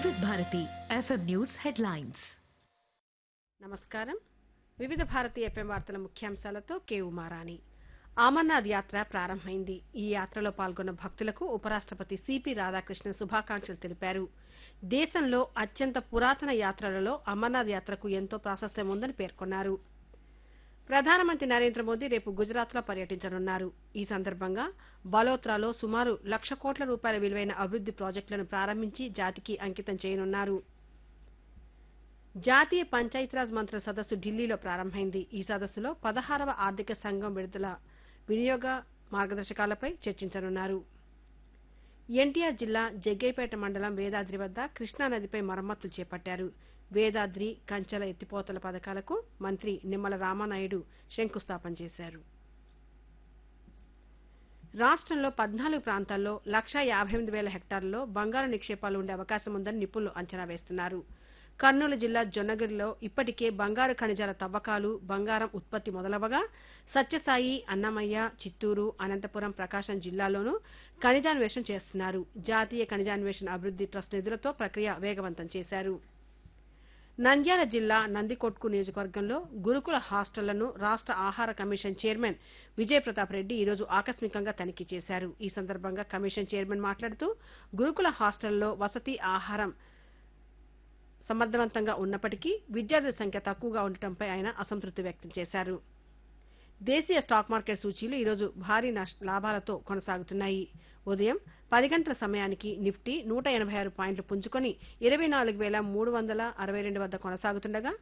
వివిధ Bharati FM news headlines నమస్కారం వివిధ భారతి ఎఫ్ఎం వార్తల ముఖ్యాంశాలతో కే ఉమారాణి అమర్నాథ్ యాత్ర ప్రారంభమైంది ఈ యాత్రలో పాల్గొన్న భక్తులకు ఉపరాష్ట్రపతి సిపి రాధాకృష్ణ శుభాకాంక్షలు తెలిపారు దేశంలో అత్యంత పురాతన యాత్రలలో అమర్నాథ్ యాత్రకు ఎంతో ప్రాశస్త్యం ఉందని పేర్కొన్నారు ప్రధానమంత్రి నరేంద్ర మోదీ రేపు గుజరాత్లో పర్యటించనున్నారు ఈ సందర్భంగా బలోత్రాలో సుమారు లక్ష కోట్ల రూపాయల విలువైన అభివృద్ది ప్రాజెక్టులను ప్రారంభించి జాతికి అంకితం చేయనున్నారు జాతీయ పంచాయతీరాజ్ మంత్రుల సదస్సు ఢిల్లీలో ప్రారంభమైంది ఈ సదస్సులో పదహారవ ఆర్థిక సంఘం విడుదల వినియోగ మార్గదర్శకాలపై చర్చించనున్నారు ఎన్టీఆర్ జిల్లా జగ్గైపేట మండలం వేదాద్రి వద్ద కృష్ణానదిపై మరమ్మతులు చేపట్టారు వేదాద్రి కంచెల ఎత్తిపోతల పథకాలకు మంత్రి నిమ్మల రామానాయుడు శంకుస్థాపన చేశారు రాష్ట్రంలో పద్నాలుగు ప్రాంతాల్లో లక్షా యాభై ఎనిమిది వేల హెక్టార్లలో బంగారు నిక్షేపాలు ఉండే అవకాశం ఉందని నిపుణులు అంచనా వేస్తున్నారు కర్నూలు జిల్లా జొన్నగిరిలో ఇప్పటికే బంగారు ఖనిజాల తవ్వకాలు బంగారం ఉత్పత్తి మొదలవగా సత్యసాయి అన్నమయ్య చిత్తూరు అనంతపురం ప్రకాశం జిల్లాలోనూ ఖనిజాన్వేషణ చేస్తున్నారు జాతీయ ఖనిజాన్వేషణ అభివృద్ది ట్రస్ట్ నిధులతో ప్రక్రియ వేగవంతం చేశారు నంద్యాల జిల్లా నందికొట్కు నియోజకవర్గంలో గురుకుల హాస్టళ్లను రాష్ట ఆహార కమిషన్ చైర్మన్ విజయ్ ప్రతాప్ రెడ్డి ఈరోజు ఆకస్మికంగా తనిఖీ చేశారు ఈ సందర్భంగా కమిషన్ చైర్మన్ మాట్లాడుతూ గురుకుల హాస్టల్లో వసతి ఆహారం సమర్థవంతంగా ఉన్నప్పటికీ విద్యార్థుల సంఖ్య తక్కువగా ఉండటంపై ఆయన అసంతృప్తి వ్యక్తం చేశారు దేశీయ స్టాక్ మార్కెట్ సూచీలు ఈరోజు భారీ నష్ట లాభాలతో కొనసాగుతున్నాయి ఉదయం పది గంటల సమయానికి నిఫ్టీ నూట ఎనభై ఆరు పాయింట్లు పుంజుకొని ఇరవై నాలుగు వేల మూడు వందల అరవై రెండు వద్ద కొనసాగుతుండగా